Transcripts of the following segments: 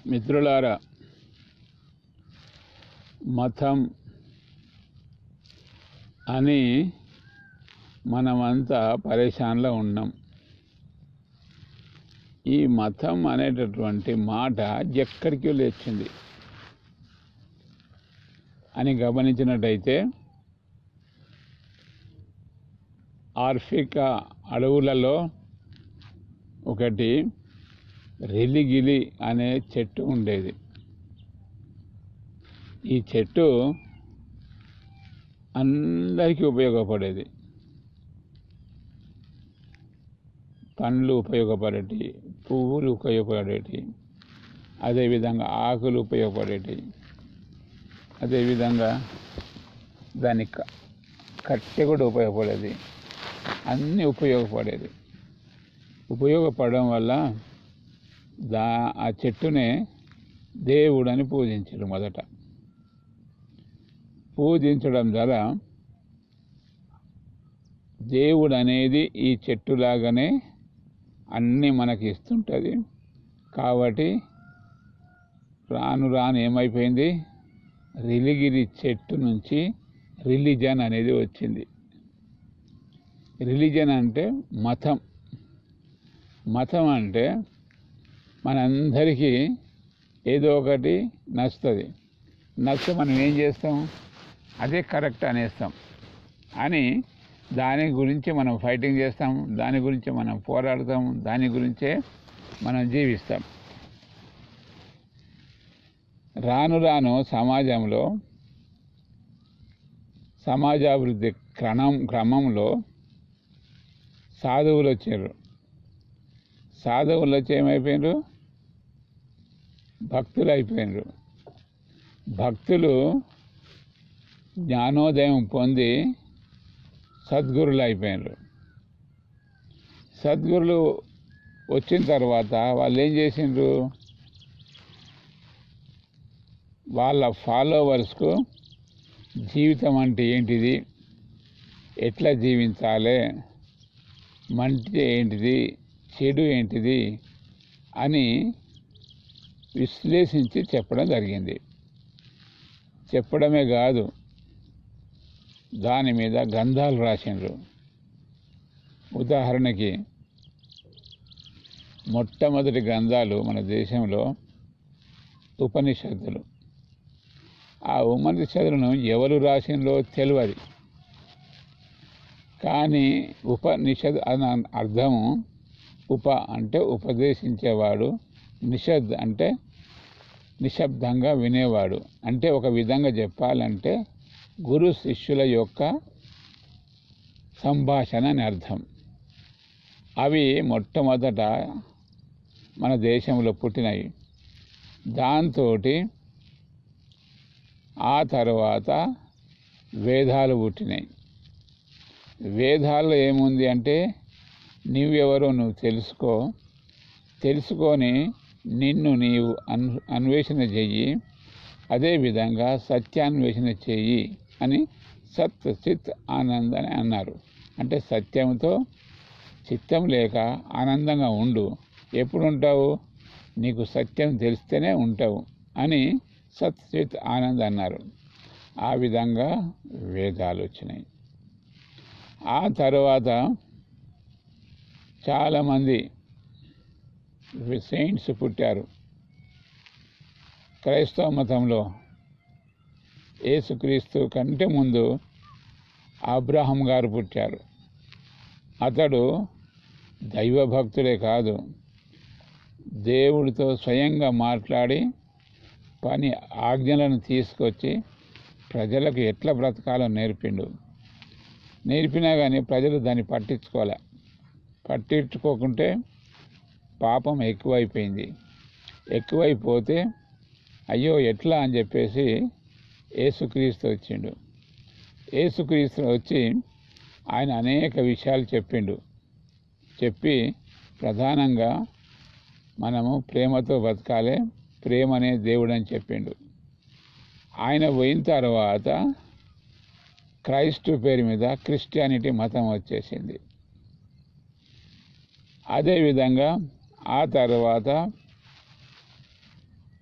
మిత్రులారా మతం అని మనమంతా పరేషాన్లో ఉన్నాం ఈ మతం అనేటటువంటి మాట ఎక్కడికి లేచింది అని గమనించినట్టయితే ఆర్ఫికా అడవులలో ఒకటి రెలిగిలి అనే చెట్టు ఉండేది ఈ చెట్టు అందరికీ ఉపయోగపడేది పండ్లు ఉపయోగపడేటి పువ్వులు ఉపయోగపడేటి అదేవిధంగా ఆకులు ఉపయోగపడేటి అదేవిధంగా దాని క- కట్టె కూడా ఉపయోగపడేది అన్నీ ఉపయోగపడేది ఉపయోగపడడం వల్ల దా ఆ చెట్టునే దేవుడని పూజించారు మొదట పూజించడం ద్వారా దేవుడు అనేది ఈ చెట్టులాగానే అన్నీ మనకి ఇస్తుంటుంది కాబట్టి రాను రాను ఏమైపోయింది రిలిగిరి చెట్టు నుంచి రిలీజన్ అనేది వచ్చింది రిలీజన్ అంటే మతం మతం అంటే మనందరికీ ఏదో ఒకటి నచ్చుతుంది నచ్చితే మనం ఏం చేస్తాం అదే కరెక్ట్ అనేస్తాం అని దాని గురించి మనం ఫైటింగ్ చేస్తాం దాని గురించి మనం పోరాడతాం దాని గురించే మనం జీవిస్తాం రాను రాను సమాజంలో సమాజాభివృద్ధి క్రమం క్రమంలో సాధువులు వచ్చారు సాధువులు వచ్చి ఏమైపోయినారు భక్తులు అయిపోయినారు భక్తులు జ్ఞానోదయం పొంది సద్గురులు అయిపోయినారు సద్గురులు వచ్చిన తర్వాత వాళ్ళు ఏం చేసిండ్రు వాళ్ళ ఫాలోవర్స్కు జీవితం అంటే ఏంటిది ఎట్లా జీవించాలి మంచి ఏంటిది చెడు ఏంటిది అని విశ్లేషించి చెప్పడం జరిగింది చెప్పడమే కాదు దాని మీద గ్రంథాలు రాసిండ్రు ఉదాహరణకి మొట్టమొదటి గ్రంథాలు మన దేశంలో ఉపనిషత్తులు ఆ ఉపనిషత్తులను ఎవరు రాసిండ్రో తెలియదు కానీ ఉపనిషద్ అని అర్థము ఉప అంటే ఉపదేశించేవాడు నిషద్ అంటే నిశ్శబ్దంగా వినేవాడు అంటే ఒక విధంగా చెప్పాలంటే గురు శిష్యుల యొక్క సంభాషణ అని అర్థం అవి మొట్టమొదట మన దేశంలో పుట్టినవి దాంతో ఆ తర్వాత వేదాలు పుట్టినాయి వేదాల్లో ఏముంది అంటే నువ్వెవరో నువ్వు తెలుసుకో తెలుసుకొని నిన్ను నీవు అన్ అన్వేషణ చెయ్యి అదేవిధంగా సత్యాన్వేషణ చెయ్యి అని సత్ చిత్ ఆనంద్ అని అన్నారు అంటే సత్యంతో చిత్తం లేక ఆనందంగా ఉండు ఎప్పుడు ఉంటావు నీకు సత్యం తెలిస్తేనే ఉంటావు అని సత్ చిత్ ఆనంద్ అన్నారు ఆ విధంగా వేదాలు వచ్చినాయి ఆ తర్వాత చాలామంది సెయింట్స్ పుట్టారు క్రైస్తవ మతంలో యేసుక్రీస్తు కంటే ముందు అబ్రహం గారు పుట్టారు అతడు దైవభక్తుడే కాదు దేవుడితో స్వయంగా మాట్లాడి పని ఆజ్ఞలను తీసుకొచ్చి ప్రజలకు ఎట్లా బ్రతకాలో నేర్పిండు నేర్పినా కానీ ప్రజలు దాన్ని పట్టించుకోలే పట్టించుకోకుంటే పాపం ఎక్కువైపోయింది ఎక్కువైపోతే అయ్యో ఎట్లా అని చెప్పేసి యేసుక్రీస్తు వచ్చిండు యేసుక్రీస్తు వచ్చి ఆయన అనేక విషయాలు చెప్పిండు చెప్పి ప్రధానంగా మనము ప్రేమతో బతకాలి ప్రేమ అనే దేవుడు అని చెప్పిండు ఆయన పోయిన తర్వాత క్రైస్తు పేరు మీద క్రిస్టియానిటీ మతం వచ్చేసింది అదేవిధంగా ఆ తర్వాత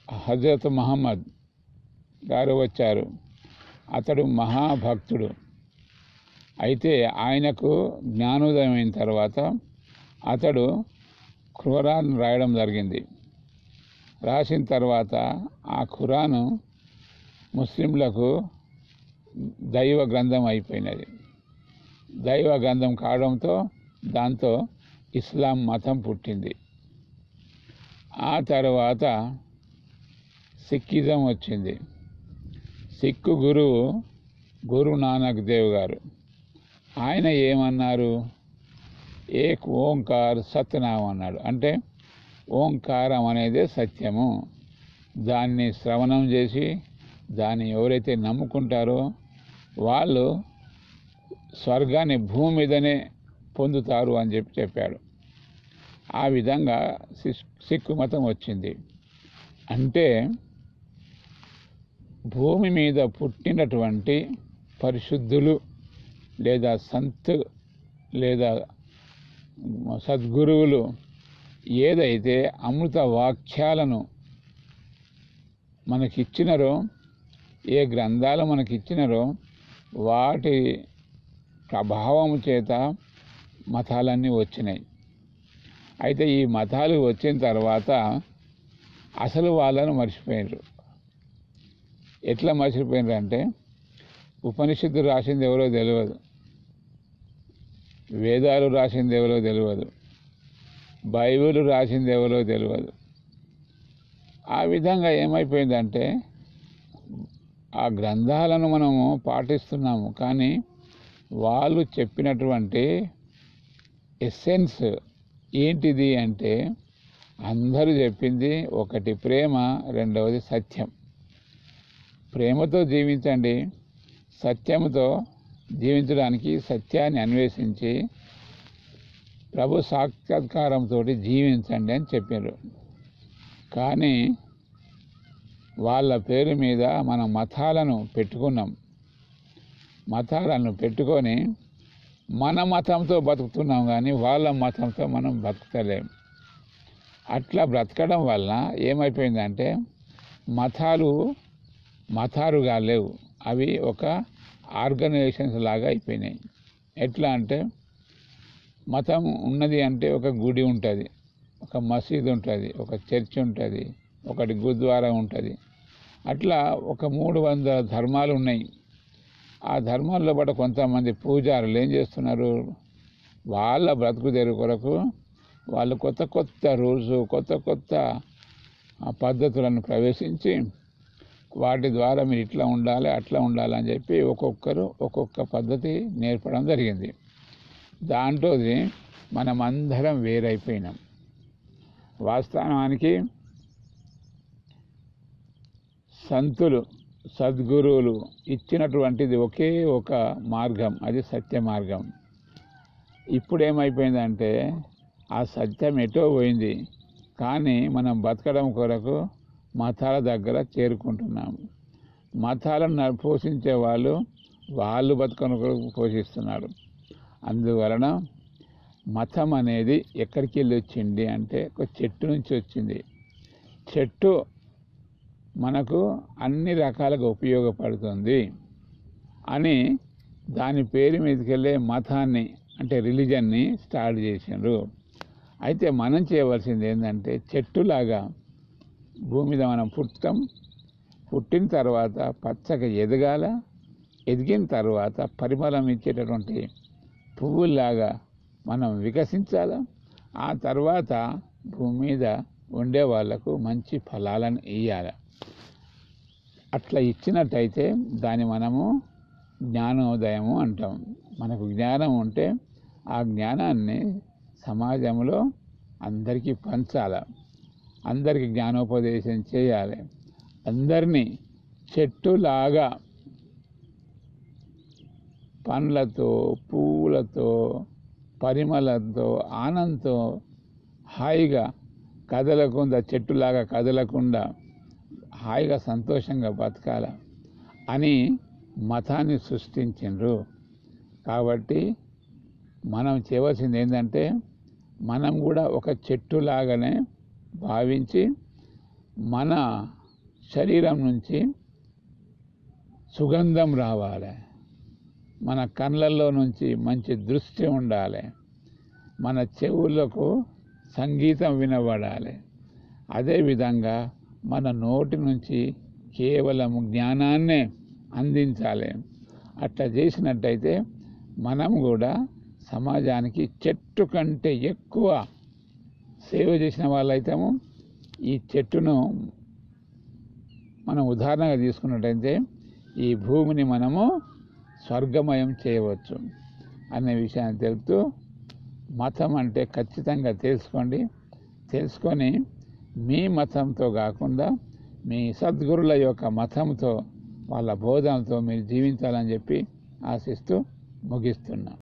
హజరత్ మహమ్మద్ గారు వచ్చారు అతడు మహాభక్తుడు అయితే ఆయనకు జ్ఞానోదయం అయిన తర్వాత అతడు ఖురాన్ రాయడం జరిగింది రాసిన తర్వాత ఆ ఖురాను ముస్లింలకు దైవ గ్రంథం అయిపోయినది దైవ గ్రంథం కావడంతో దాంతో ఇస్లాం మతం పుట్టింది ఆ తర్వాత సిక్కిజం వచ్చింది సిక్కు గురువు గురు నానక్ దేవ్ గారు ఆయన ఏమన్నారు ఏక్ ఓంకార్ సత్యనామం అన్నాడు అంటే ఓంకారం అనేదే సత్యము దాన్ని శ్రవణం చేసి దాన్ని ఎవరైతే నమ్ముకుంటారో వాళ్ళు స్వర్గాన్ని భూమి మీదనే పొందుతారు అని చెప్పి చెప్పాడు ఆ విధంగా సిస్- సిక్కు మతం వచ్చింది అంటే భూమి మీద పుట్టినటువంటి పరిశుద్ధులు లేదా సంత్ లేదా సద్గురువులు ఏదైతే అమృత వాక్యాలను మనకిచ్చినారో ఏ గ్రంథాలు మనకిచ్చినారో వాటి ప్రభావం చేత మతాలన్నీ వచ్చినాయి అయితే ఈ మతాలు వచ్చిన తర్వాత అసలు వాళ్ళను మర్చిపోయినారు ఎట్లా మర్చిపోయినారు అంటే ఉపనిషత్తు రాసింది ఎవరో తెలియదు వేదాలు రాసింది ఎవరో తెలియదు బైబిల్ రాసింది ఎవరో తెలియదు ఆ విధంగా ఏమైపోయిందంటే ఆ గ్రంథాలను మనము పాటిస్తున్నాము కానీ వాళ్ళు చెప్పినటువంటి ఎస్సెన్స్ ఏంటిది అంటే అందరూ చెప్పింది ఒకటి ప్రేమ రెండవది సత్యం ప్రేమతో జీవించండి సత్యంతో జీవించడానికి సత్యాన్ని అన్వేషించి ప్రభు సాక్షాత్కారంతో జీవించండి అని చెప్పారు కానీ వాళ్ళ పేరు మీద మన మతాలను పెట్టుకున్నాం మతాలను పెట్టుకొని మన మతంతో బతుకుతున్నాం కానీ వాళ్ళ మతంతో మనం బతుకుతలేం అట్లా బ్రతకడం వలన ఏమైపోయిందంటే మతాలు మతాలుగా లేవు అవి ఒక ఆర్గనైజేషన్స్ లాగా అయిపోయినాయి ఎట్లా అంటే మతం ఉన్నది అంటే ఒక గుడి ఉంటుంది ఒక మసీద్ ఉంటుంది ఒక చర్చ్ ఉంటుంది ఒకటి గురుద్వారా ఉంటుంది అట్లా ఒక మూడు వందల ధర్మాలు ఉన్నాయి ఆ ధర్మాల్లో పాటు కొంతమంది పూజారులు ఏం చేస్తున్నారు వాళ్ళ బ్రతుకు తెరువు కొరకు వాళ్ళు కొత్త కొత్త రూల్స్ కొత్త కొత్త ఆ, పద్ధతులను ప్రవేశించి వాటి ద్వారా మీరు ఇట్లా ఉండాలి అట్లా ఉండాలి అని చెప్పి ఒక్కొక్కరు ఒక్కొక్క పద్ధతి నేర్పడం జరిగింది దాంట్లోది మనం అందరం వేరైపోయినాం వాస్తవానికి సంతులు సద్గురువులు ఇచ్చినటువంటిది ఒకే ఒక మార్గం అది సత్య మార్గం ఇప్పుడు ఏమైపోయిందంటే ఆ సత్యం ఎటో పోయింది కానీ మనం బతకడం కొరకు మతాల దగ్గర చేరుకుంటున్నాము మతాలను న- పోషించే వాళ్ళు వాళ్ళు బతుకను కొరకు పోషిస్తున్నారు అందువలన మతం అనేది ఎక్కడికి వెళ్ళి వచ్చింది అంటే ఒక చెట్టు నుంచి వచ్చింది చెట్టు మనకు అన్ని రకాలుగా ఉపయోగపడుతుంది అని దాని పేరు మీదకెళ్ళే మతాన్ని అంటే రిలీజన్ని స్టార్ట్ చేసిండ్రు అయితే మనం చేయవలసింది ఏంటంటే చెట్టులాగా భూమి మీద మనం పుట్టం పుట్టిన తర్వాత పచ్చగా ఎదగాల ఎదిగిన తర్వాత పరిమళం ఇచ్చేటటువంటి పువ్వుల్లాగా మనం వికసించాల ఆ తర్వాత భూమి మీద ఉండే వాళ్ళకు మంచి ఫలాలను ఇవ్వాలి అట్లా ఇచ్చినట్టయితే దాన్ని మనము జ్ఞానోదయము అంటాం మనకు జ్ఞానం ఉంటే ఆ జ్ఞానాన్ని సమాజంలో అందరికీ పంచాల అందరికీ జ్ఞానోపదేశం చేయాలి అందరినీ చెట్టులాగా పండ్లతో పువ్వులతో పరిమళంతో ఆనందంతో హాయిగా కదలకుండా చెట్టులాగా కదలకుండా హాయిగా సంతోషంగా బతకాల అని మతాన్ని సృష్టించిండ్రు కాబట్టి మనం చేయవలసింది ఏంటంటే మనం కూడా ఒక చెట్టులాగానే భావించి మన శరీరం నుంచి సుగంధం రావాలి మన కళ్ళల్లో నుంచి మంచి దృష్టి ఉండాలి మన చెవులకు సంగీతం వినబడాలి అదేవిధంగా మన నోటి నుంచి కేవలం జ్ఞానాన్నే అందించాలి అట్లా చేసినట్టయితే మనం కూడా సమాజానికి చెట్టు కంటే ఎక్కువ సేవ చేసిన వాళ్ళైతాము ఈ చెట్టును మనం ఉదాహరణగా తీసుకున్నట్టయితే ఈ భూమిని మనము స్వర్గమయం చేయవచ్చు అనే విషయాన్ని తెలుపుతూ మతం అంటే ఖచ్చితంగా తెలుసుకోండి తెలుసుకొని మీ మతంతో కాకుండా మీ సద్గురుల యొక్క మతంతో వాళ్ళ బోధనతో మీరు జీవించాలని చెప్పి ఆశిస్తూ ముగిస్తున్నాం